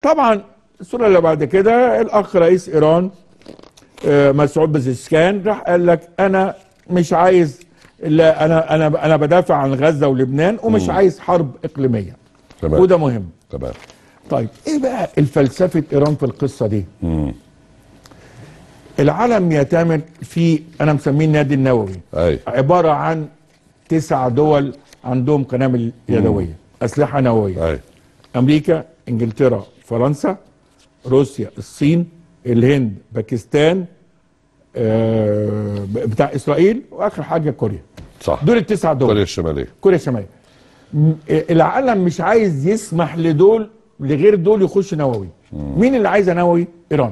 طبعا الصوره اللي بعد كده الاخ رئيس ايران آه، مسعود بزسكان راح قال لك انا مش عايز لا انا انا انا بدافع عن غزه ولبنان ومش عايز حرب اقليميه تمام وده مهم تمام طيب ايه بقى الفلسفه ايران في القصه دي العالم يعتمد في انا مسميه النادي النووي اي عباره عن تسع دول عندهم قنابل يدويه اسلحه نوويه اي امريكا انجلترا فرنسا روسيا الصين الهند باكستان آه، بتاع اسرائيل واخر حاجه كوريا صح دول التسع دول كوريا الشماليه كوريا الشماليه م- العالم مش عايز يسمح لدول لغير دول يخش نووي مين اللي عايزه نووي ايران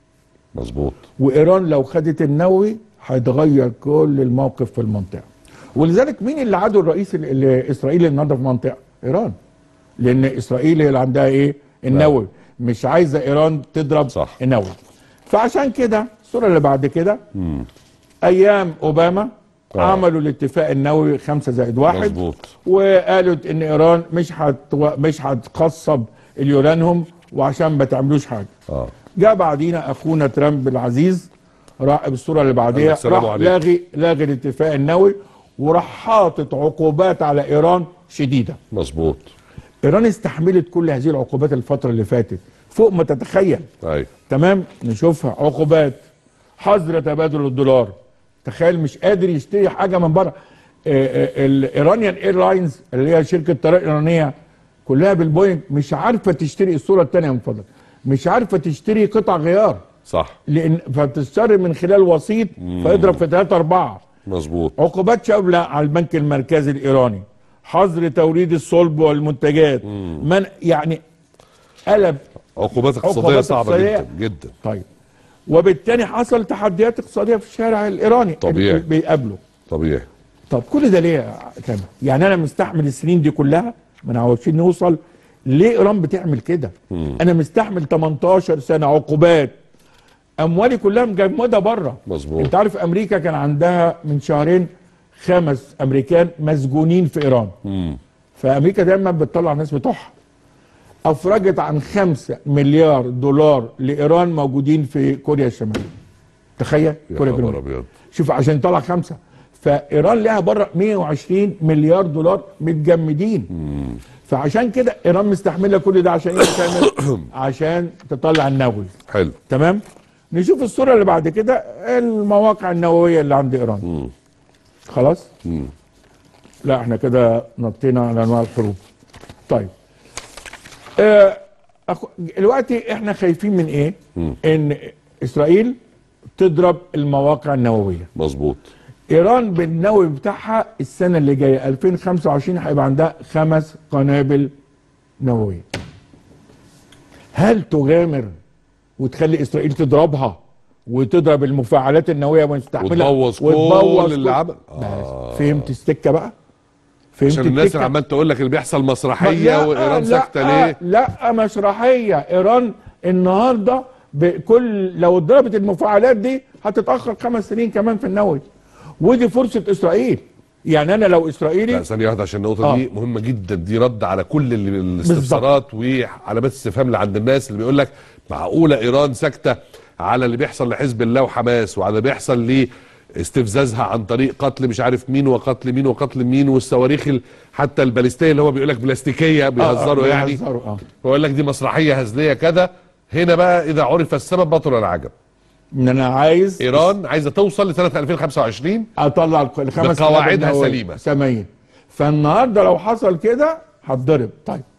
مظبوط وايران لو خدت النووي هيتغير كل الموقف في المنطقه ولذلك مين اللي عدو الرئيس ال- الاسرائيلي النهارده في المنطقه ايران لان اسرائيل هي اللي عندها ايه النووي مش عايزه ايران تضرب صح. النووي فعشان كده الصوره اللي بعد كده ايام اوباما آه. عملوا الاتفاق النووي خمسة زائد واحد مظبوط وقالوا ان ايران مش هت مش هتقصب اليورانهم وعشان ما تعملوش حاجه اه جاء بعدينا اخونا ترامب العزيز راح بالصوره اللي بعديها السلام راح عليكم. لاغي لاغي الاتفاق النووي وراح حاطط عقوبات على ايران شديده مظبوط ايران استحملت كل هذه العقوبات الفتره اللي فاتت فوق ما تتخيل اي تمام نشوفها عقوبات حظر تبادل الدولار تخيل مش قادر يشتري حاجه من بره الايرانيان ايرلاينز اللي هي شركه طيران ايرانيه كلها بالبوينج مش عارفه تشتري الصوره الثانيه من فضلك مش عارفه تشتري قطع غيار صح لان فبتشتري من خلال وسيط فيضرب في 3 4 مظبوط عقوبات شامله على البنك المركزي الايراني حظر توريد الصلب والمنتجات من يعني قلب عقوبات اقتصاديه عقوبات صعبه اقتصادية. جدا جدا طيب وبالتالي حصل تحديات اقتصاديه في الشارع الايراني طبيعي. اللي بيقابله طبيعي طب كل ده ليه يا تامر؟ يعني انا مستحمل السنين دي كلها ما عاوزين نوصل ليه ايران بتعمل كده؟ انا مستحمل 18 سنه عقوبات اموالي كلها مجمده بره مظبوط. انت عارف امريكا كان عندها من شهرين خمس امريكان مسجونين في ايران مم. فامريكا دايما بتطلع الناس بتوعها افرجت عن خمسة مليار دولار لايران موجودين في كوريا الشماليه تخيل يا كوريا خبر الجنوبيه ابيض شوف عشان يطلع خمسة فايران لها بره 120 مليار دولار متجمدين فعشان كده ايران مستحمله كل ده عشان ايه تعمل عشان تطلع النووي حلو تمام نشوف الصوره اللي بعد كده المواقع النوويه اللي عند ايران خلاص مم. لا احنا كده نطينا على انواع الحروب طيب آه أخو... دلوقتي احنا خايفين من ايه ان اسرائيل تضرب المواقع النوويه مظبوط ايران بالنووي بتاعها السنه اللي جايه 2025 هيبقى عندها خمس قنابل نوويه هل تغامر وتخلي اسرائيل تضربها وتضرب المفاعلات النوويه ونستحملها وتبوظ كل اللي عمل آه. فهمت السكه بقى فهمت عشان الناس التكة؟ اللي عمال تقول لك اللي بيحصل مسرحيه لا، وايران لا، ساكته ليه لا مسرحيه ايران النهارده بكل لو ضربت المفاعلات دي هتتاخر خمس سنين كمان في النووي ودي فرصه اسرائيل يعني انا لو اسرائيلي لا ثانيه واحده عشان النقطه آه. دي مهمه جدا دي رد على كل اللي- الاستفسارات وعلامات استفهام اللي عند الناس اللي بيقول لك معقوله ايران ساكته على اللي بيحصل لحزب الله وحماس وعلى اللي بيحصل لاستفزازها عن طريق قتل مش عارف مين وقتل مين وقتل مين والصواريخ ال- حتى الباليستيه اللي هو بيقول لك بلاستيكيه بيهزروا آه، يعني بيهزروا، اه ويقول لك دي مسرحيه هزليه كذا هنا بقى اذا عرف السبب بطل العجب ان انا عايز ايران عايزه توصل لسنه 2025 اطلع الخ- الخمس بقواعدها قنابل نووية سليمة. سليمه فالنهارده لو حصل كده هتضرب طيب